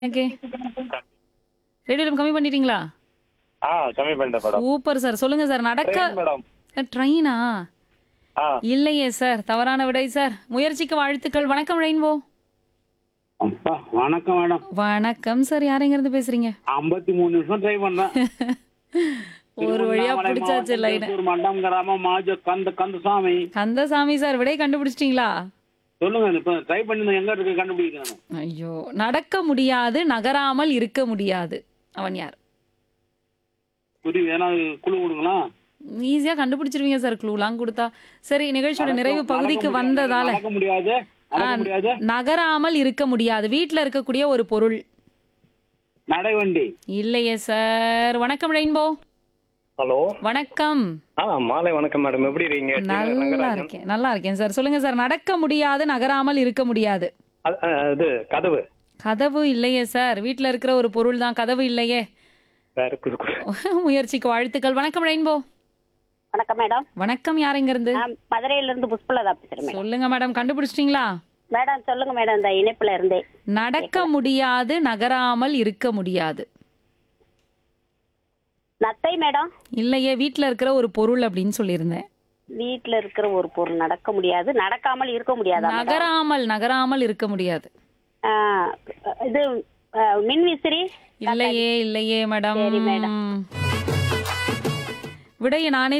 Okay ரேடியோல கம்மி பண்ணிட்டீங்களா ஆ கம்மி பண்ணிட்டேன் மேடம் சூப்பர் சார் சொல்லுங்க சார் நடக்க ட்ரெயின் மேடம் ட்ரெயினா ஆ இல்லையே சார் தவறான விடை சார் முயற்சிக்கு வாழ்த்துக்கள் வணக்கம் ரெயின்போ அப்பா வணக்கம் மேடம் வணக்கம் சார் யாருங்க இருந்து பேசுறீங்க ஐம்பத்தி மூணு நிமிஷம் ட்ரை பண்ணேன் ஒரு வழியா திருவண்ணாமலை பிடிச்சாச்சு மாவட்டம் லைன் திருப்பூர் மண்டம் கிராமம் மாஜ கந்த கந்தசாமி கந்தசாமி சார் விடை கண்டுபிடிச்சிட்டீங்களா சொல்லுங்க இப்ப ட்ரை பண்ணி எங்க இருக்கு கண்டுபிடிக்கணும் ஐயோ நடக்க முடியாது நகராமல் இருக்க முடியாது அவன் யார் புரியுது ஏன்னா குழு கொடுங்களா ஈஸியா கண்டுபிடிச்சிருவீங்க சார் க்ளூலாம் கொடுத்தா சரி நிகழ்ச்சியோட நிறைவு பகுதிக்கு வந்ததால நடக்க முடியாது நடக்க முடியாது நகராமல் இருக்க முடியாது வீட்ல இருக்கக்கூடிய ஒரு பொருள் நடைவண்டி இல்லையே சார் வணக்கம் ரெயின்போ ஹலோ வணக்கம் ஆ மாலை வணக்கம் மேடம் எப்படி இருக்கீங்க நல்லா இருக்கேன் நல்லா இருக்கேன் சார் சொல்லுங்க சார் நடக்க முடியாது நகராமல் இருக்க முடியாது அது, ஆ, இது கதவு கதவு இல்லையே சார் வீட்ல இருக்கிற ஒரு பொருள் தான் கதவு இல்லையே வேற குடு குடு. முயற்சிக்கு வாழ்த்துக்கள் வணக்கம் ரெயின்போ வணக்கம் மேடம் வணக்கம் யாருங்க இருந்து நான் மதுரையில இருந்து புஷ்பலதா பேசுறேன் மேடம் சொல்லுங்க மேடம் கண்டுபிடிச்சிட்டீங்களா மேடம் சொல்லுங்க மேடம் இந்த இணைப்புல இருந்தே நடக்க முடியாது நகராமல் இருக்க முடியாது நத்தை மேடம் இல்லையே வீட்ல இருக்கிற ஒரு பொருள் அப்படின்னு சொல்லியிருந்தேன் வீட்ல இருக்கிற ஒரு பொருள் நடக்க முடியாது நடக்காமல் இருக்க முடியாதா மேடம்? நகராமல் நகராமல் இருக்க முடியாது ஆ, இது ஆ, மின்விசிறி இல்லையே இல்லையே மேடம் சரி, மேடம். விடைய நானே